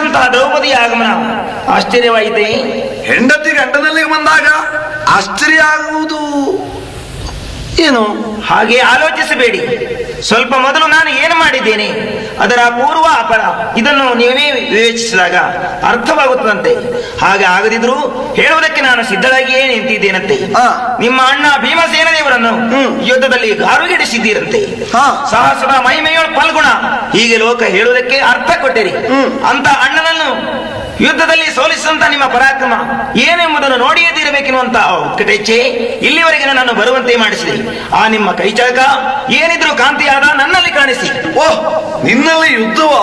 ನಿರೀಕ್ಷಿಸಿದಂತಹ ದ್ರೌಪದಿ ಆಗಮನ ಆಶ್ಚರ್ಯವಾಯಿತೆ ಹೆಂಡತಿ ಗಂಡನಲ್ಲಿಗೆ ಬಂದಾಗ ಆಶ್ಚರ್ಯ ಆಗುವುದು ಏನು ಹಾಗೆ ಆಲೋಚಿಸಬೇಡಿ ಸ್ವಲ್ಪ ಮೊದಲು ನಾನು ಏನು ಮಾಡಿದ್ದೇನೆ ಅದರ ಪೂರ್ವ ಅಪರ ಇದನ್ನು ನೀವೇ ವಿವೇಚಿಸಿದಾಗ ಅರ್ಥವಾಗುತ್ತದಂತೆ ಹಾಗೆ ಆಗದಿದ್ರು ಹೇಳುವುದಕ್ಕೆ ನಾನು ಸಿದ್ಧರಾಗಿಯೇ ನಿಂತಿದ್ದೇನಂತೆ ಆ. ನಿಮ್ಮ ಅಣ್ಣ ಭೀಮಸೇನ ದೇವರನ್ನು ಹ್ಮ್. ಯುದ್ಧದಲ್ಲಿ ಗಾರುಗೆಡಿಸಿದ್ದೀರಂತೆ ಹಾ. ಸಾಹಸದ ಮಹಿಮೆಯೋಳು ಫಲ್ಗುಣ ಹೀಗೆ ಲೋಕ ಹೇಳುವುದಕ್ಕೆ ಅರ್ಥ ಕೊಟ್ಟಿರಿ ಹ್ಮ್. ಅಂತ ಅಣ್ಣನನ್ನು ಯುದ್ಧದಲ್ಲಿ ಸೋಲಿಸಿದಂತ ನಿಮ್ಮ ಪರಾಕ್ರಮ ಏನೆಂಬುದನ್ನು ನೋಡಿಯೇ ತೀರಬೇಕೆನ್ನುವಂತ ಉತ್ಕಟೆಚ್ಚೆ ಇಲ್ಲಿವರೆಗೆ ನನ್ನನ್ನು ಬರುವಂತೆ ಮಾಡಿಸಿದೆ ಆ ನಿಮ್ಮ ಕೈಚಳಕ ಏನಿದ್ರು ಕಾಂತಿಯಾದ ನನ್ನಲ್ಲಿ ಕಾಣಿಸಿ ಓಹ್ ನಿನ್ನಲ್ಲಿ ಯುದ್ಧವ